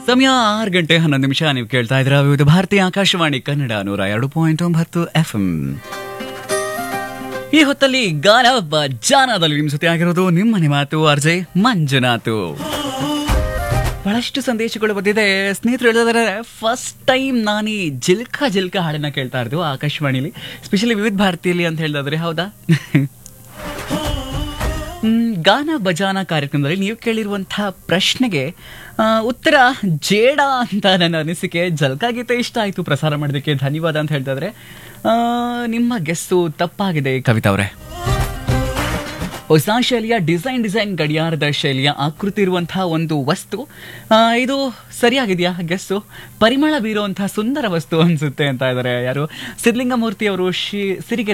ಸಮಯ ಆರು ಗಂಟೆ ಹನ್ನೊಂದು ನಿಮಿಷ ನೀವು ಕೇಳ್ತಾ ಇದ್ರ ವಿವಿಧ ಭಾರತೀಯ ಆಕಾಶವಾಣಿ ಕನ್ನಡ ನೂರ ಎರಡು ಪಾಯಿಂಟ್ ಒಂಬತ್ತು ಎಫ್ ಈ ಹೊತ್ತಲ್ಲಿ ಗಾನ ಜಾನದಲ್ಲಿ ನಿಮ್ಮ ಜೊತೆ ಆಗಿರೋದು ನಿಮ್ಮನೆ ಮಾತು ಅರ್ಜಯ್ ಮಂಜುನಾಥು ಬಹಳಷ್ಟು ಸಂದೇಶಗಳು ಬಂದಿದೆ ಸ್ನೇಹಿತರು ಹೇಳಿದ್ರೆ ಫಸ್ಟ್ ಟೈಮ್ ನಾನು ಈ ಜಿಲ್ಕ ಜಿಲ್ಕ ಹಾಡನ್ನ ಕೇಳ್ತಾ ಇರೋದು ಆಕಾಶವಾಣಿಲಿ ಸ್ಪೆಷಲಿ ವಿವಿಧ ಭಾರತಿಯಲ್ಲಿ ಅಂತ ಹೇಳಿದ್ರೆ ಹೌದಾ ಹ್ಮ್, ಗಾನ ಬಜಾನ ಕಾರ್ಯಕ್ರಮದಲ್ಲಿ ನೀವು ಕೇಳಿರುವಂತಹ ಪ್ರಶ್ನೆಗೆ ಆ, ಉತ್ತರ ಜೇಡ ಅಂತ ನನ್ನ ಅನಿಸಿಕೆ ಜಲ್ಕಾ ಗೀತೆ ಇಷ್ಟ ಆಯಿತು ಪ್ರಸಾರ ಮಾಡೋದಕ್ಕೆ ಧನ್ಯವಾದ ಅಂತ ಹೇಳ್ತಾ ಇದ್ರೆ ಆ, ನಿಮ್ಮ ಗೆಸ್ಸು ತಪ್ಪಾಗಿದೆ ಕವಿತಾ ಅವರೇ ಹೊಸ ಶೈಲಿಯ ಡಿಸೈನ್ ಡಿಸೈನ್ ಗಡಿಯಾರದ ಶೈಲಿಯ ಆಕೃತಿ ಇರುವಂತಹ ಒಂದು ವಸ್ತು ಆ, ಇದು ಸರಿಯಾಗಿದೆಯಾ ಗೆಸ್ಸು ಪರಿಮಳ ಬೀರುವಂತಹ ಸುಂದರ ವಸ್ತು ಅನ್ಸುತ್ತೆ ಅಂತ ಇದ್ದಾರೆ ಯಾರು ಸಿದ್ಲಿಂಗಮೂರ್ತಿ ಅವರು ಶಿ ಸಿರಿಗೆರೆ